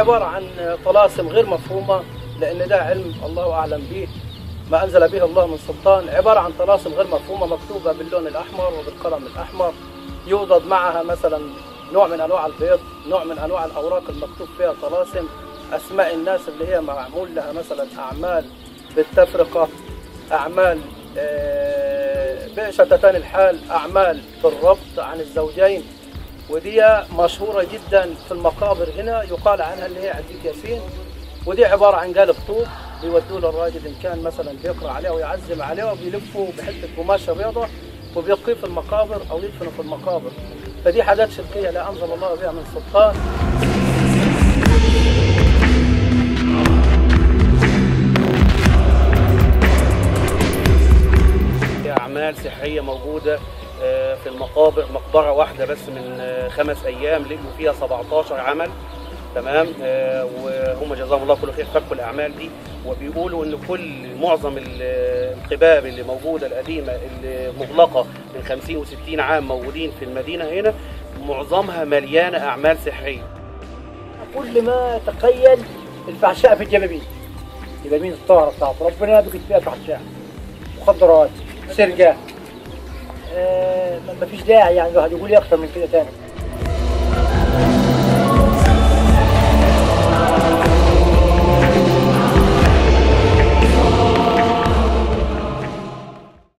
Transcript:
عباره عن طلاسم غير مفهومه لان ده علم الله اعلم به ما انزل به الله من سلطان عباره عن طلاسم غير مفهومه مكتوبه باللون الاحمر وبالقلم الاحمر يوضد معها مثلا نوع من انواع البيض نوع من انواع الاوراق المكتوب فيها طلاسم اسماء الناس اللي هي معمول لها مثلا اعمال بالتفرقه اعمال آه، بشتتان الحال اعمال في الربط عن الزوجين ودي مشهوره جدا في المقابر هنا يقال عنها اللي هي عزيز ياسين ودي عباره عن قالب طوب بيودوه للراجل ان كان مثلا بيقرا عليه ويعزم عليه وبيلفوا بحته قماشه بيضاء وبيلقيه في المقابر او يدفنه في المقابر فدي حاجات شركيه لا انزل الله بها من سلطان في أعمال سحرية موجودة آه، في المقابر مقبرة واحدة بس من آه، خمس أيام لقوا فيها 17 عمل تمام آه، وهم جزاهم الله كل خير فكوا الأعمال دي وبيقولوا إن كل معظم ال- القباب اللي موجودة القديمة اللي مغلقة من 50 و60 عام موجودين في المدينة هنا معظمها مليانة أعمال سحرية كل ما تخيل الفحشاء في الجبابين الجبابين الطاهرة بتاعت ربنا بقت فيها فحشاء مخدرات سرقة آه ما فيش داعي يعني الواحد يقول إيه اكتر من كده تاني